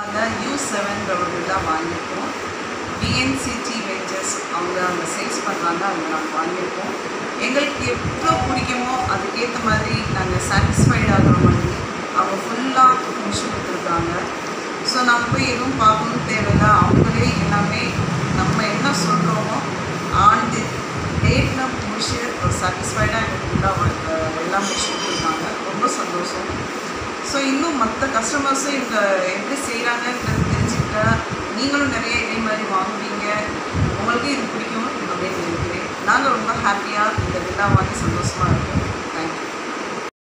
அந்த யூ செவன்றவர்கள் தான் வாங்கியிருக்கோம் டிஎன்சிடி வெஞ்சர்ஸ் அவங்க அங்கே சேல்ஸ் பண்ணுறாங்க அவங்க நாங்கள் வாங்கியிருக்கோம் எங்களுக்கு எவ்வளோ பிடிக்குமோ அதுக்கேற்ற மாதிரி நாங்கள் சாட்டிஸ்ஃபைட் ஆகிற மாதிரி அவங்க ஃபுல்லாக முடிச்சு கொடுத்துருக்காங்க ஸோ நாங்கள் போய் எதுவும் பார்க்கணும் தேவையில்ல அவங்களே எல்லாமே நம்ம என்ன சொல்கிறோமோ ஆண்டு டேட்டில் முடிச்சு ஒரு சாட்டிஸ்ஃபைடாக எங்களுக்கு ஃபுல்லாக எல்லாம் முடிச்சு கொடுத்துருக்காங்க ரொம்ப சந்தோஷம் ஸோ இன்னும் மற்ற கஸ்டமர்ஸும் இங்கே எப்படி செய்கிறாங்கன்னு